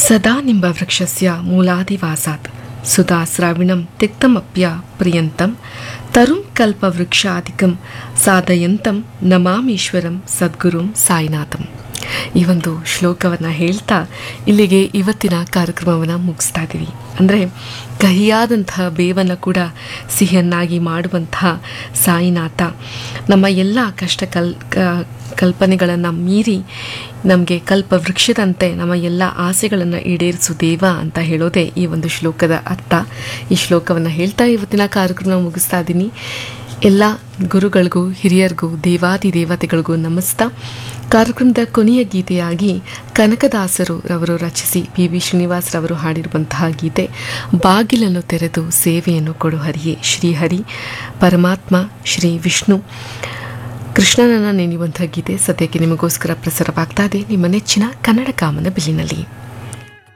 ಸದಾ ನಿಂಬವೃಕ್ಷಸ್ಯ ಮೂಲಾದಿವಾಸಾತ್ ಸುಧಾ ಸ್ರಾವಿಣಂ ತಿಕ್ತಮಪ್ಯ ಪ್ರಿಯಂತಂ ತರುಂ ಕಲ್ಪವೃಕ್ಷಾಧಿಕಂ ಸಾಧಯಂತಂ ನಮಾಮೀಶ್ವರಂ ಸದ್ಗುರುಂ ಸಾಯಿನಾಥಂ ಈ ಒಂದು ಶ್ಲೋಕವನ್ನು ಹೇಳ್ತಾ ಇಲ್ಲಿಗೆ ಇವತ್ತಿನ ಕಾರ್ಯಕ್ರಮವನ್ನು ಮುಗಿಸ್ತಾ ಇದ್ದೀವಿ ಅಂದರೆ ಕಹಿಯಾದಂತಹ ಬೇವನ್ನು ಕೂಡ ಸಿಹಿಯನ್ನಾಗಿ ಮಾಡುವಂತಹ ಸಾಯಿನಾಥ ನಮ್ಮ ಎಲ್ಲ ಕಷ್ಟ ಕಲ್ ಕ- ಕಲ್ಪನೆಗಳನ್ನು ಮೀರಿ ನಮಗೆ ಕಲ್ಪವೃಕ್ಷದಂತೆ ನಮ್ಮ ಎಲ್ಲ ಆಸೆಗಳನ್ನು ಈಡೇರಿಸು ದೇವ ಅಂತ ಹೇಳೋದೇ ಈ ಒಂದು ಶ್ಲೋಕದ ಅರ್ಥ ಈ ಶ್ಲೋಕವನ್ನು ಹೇಳ್ತಾ ಇವತ್ತಿನ ಕಾರ್ಯಕ್ರಮ ಮುಗಿಸ್ತಾ ಇದ್ದೀನಿ ಎಲ್ಲ ಗುರುಗಳಿಗೂ ಹಿರಿಯರಿಗೂ ದೇವಾದಿ ದೇವತೆಗಳಿಗೂ ನಮಸ್ತಾ ಕಾರ್ಯಕ್ರಮದ ಕೊನೆಯ ಗೀತೆಯಾಗಿ ಕನಕದಾಸರು ರವರು ರಚಿಸಿ ಪಿ ವಿ ಶ್ರೀನಿವಾಸರವರು ಹಾಡಿರುವಂತಹ ಗೀತೆ ಬಾಗಿಲನ್ನು ತೆರೆದು ಸೇವೆಯನ್ನು ಕೊಡು ಹರಿಯೇ ಶ್ರೀಹರಿ ಪರಮಾತ್ಮ ಶ್ರೀ ವಿಷ್ಣು ಕೃಷ್ಣನನ್ನ ನೆನೆಯುವಂತಹ ಗೀತೆ ಸದ್ಯಕ್ಕೆ ನಿಮಗೋಸ್ಕರ ಪ್ರಸಾರವಾಗ್ತಾ ಇದೆ ನಿಮ್ಮ ನೆಚ್ಚಿನ ಕನ್ನಡ ಕಾಮನ ಬಿಲ್ಲಿನಲ್ಲಿ